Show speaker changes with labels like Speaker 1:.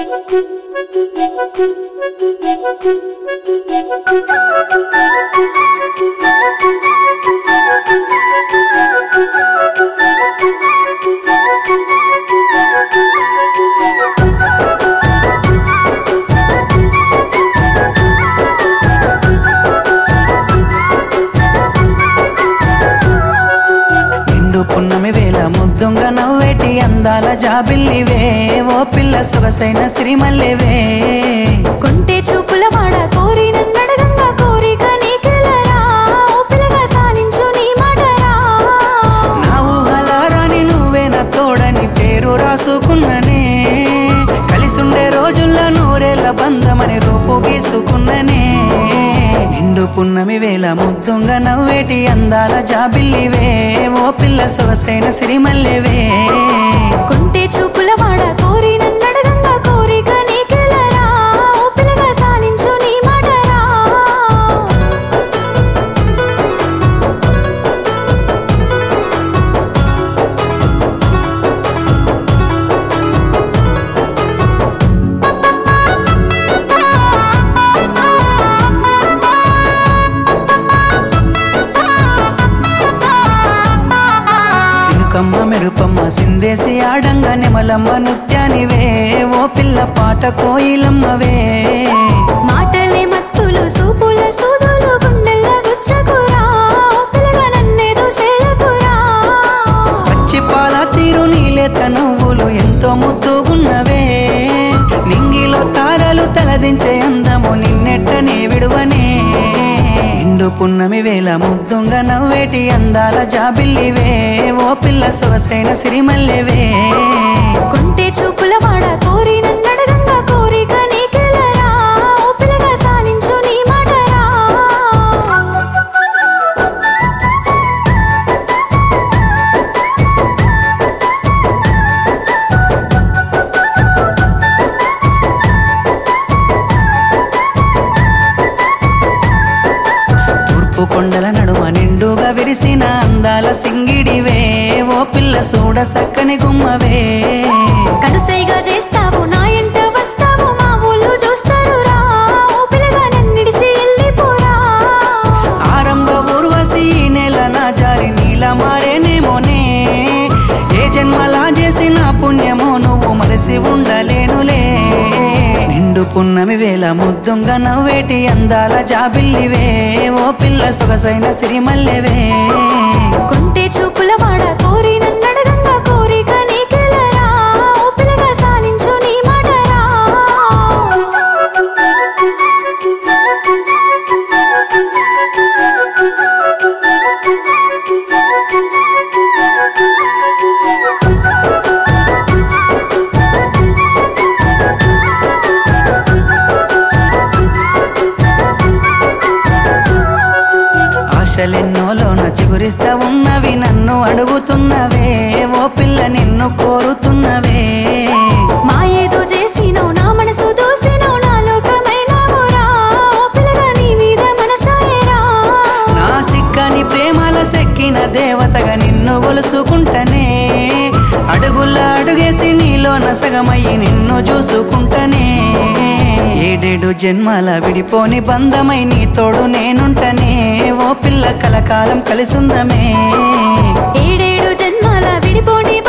Speaker 1: నిండు పున్నమి వేల ముద్దుంగ నవ్వేటి అందాల జాబిల్లివే ఓ పిల్ల సొగసైన సిరిమల్లివే
Speaker 2: కొంటే చూపుల వాడ కోరి నన్నడగంగా కోరిక నీకెలరా ఓ పిల్లగా సాలించు నీ మాటరా
Speaker 1: నా ఊహలారాని నువ్వే నా తోడని పేరు రాసుకున్ననే కలిసుండే రోజుల్లో నూరేళ్ల బంధమని రూపు గీసుకున్ననే నిండు పున్నమి వేల ముద్దుంగ నవ్వేటి అందాల జాబిల్లివే ఓ పిల్ల సొగసైన సిరిమల్లివే
Speaker 2: కొంటే చూపుల వాడ కోరి నన్నడగంగా కోరిక నీకెలరా ఓ పిల్లగా సాలించు నీ మాటరా
Speaker 1: సినుకమ్మ మెరుపమ్మ సిందేసి ఆడంగా నెమలమ్మ నృత్యానివే ఓ పిల్ల పాట కోయిలమ్మవే
Speaker 2: మాటలే మత్తులు సూపుల సూదులు గుండెల్ల గుచ్చకురా ఓ పిల్లగా నన్నేదో సేయకురా
Speaker 1: పచ్చి పాల తీరు నీలేత నువ్వులు ఎంతో ముద్దుగున్నవే నింగిలో తారలు తలదించే అందము నిన్నెట్టనే విడువనే నిండు పున్నమి వేల ముద్దుంగ నవ్వేటి అందాల జాబిల్లివే ఓ పిల్ల సొగసైన సిరిమల్లెవే
Speaker 2: కొంటే చూపుల వాడ కోరి నన్నడగంగా కోరిక నీకెలరా ఓ పిల్లగా సాలించు నీ మాటరా
Speaker 1: తూర్పు కొండల నడుమ నిండుగా విరిసిన అందాల సింగిడివే ఓ పిల్ల సూడ సక్కని గుమ్మవే
Speaker 2: కనుసైగా చేస్తావు నా ఎంట వస్తావు మా ఊళ్ళు చూస్తారు రా ఓ పిల్లగా నన్నిడిసి వెళ్ళిపోరా
Speaker 1: ఆరంభ ఊర్వశి ఈ నెల నా జారి నీల మారేనేమోనే ఏ జన్మలా చేసిన పుణ్యమో నువ్వు మరసి ఉండలేనులే నిండు పున్నమి వేల ముద్దుంగా నవ్వేటి అందాల జాబిల్లివే ఓ పిల్ల సొగసైన సిరిమల్లెవే
Speaker 2: కొంటే చూపుల వాడ కోరి నన్నడగంగా కోరిక నీకెలరా ఓ పిల్లగా సాలించు నీ మాటరా
Speaker 1: ఆశలెన్నోలోన చిగురిస్తా ఉన్నవి నన్ను అడుగుతున్నవే ఓ పిల్ల నిన్ను కోరుతున్నవే
Speaker 2: మా ఏదో చేసినావు నా మనసు దోసినావు నా లోకమైనావురా ఓ పిల్లగా నీ మీద మనసాయరా
Speaker 1: నా సిక్కని ప్రేమల సెక్కిన దేవతగా నిన్ను గొలుసుకుంటనే అడుగుల అడుగేసి నీలో నసగమయ్యి నిన్ను చూసుకుంటనే ఏడేడు జన్మల విడిపోని బంధమై నీ తోడు నేనుంటనే ఓ పిల్ల కలకాలం కలిసుందమే
Speaker 2: ఏడేడు జన్మాల విడిపోని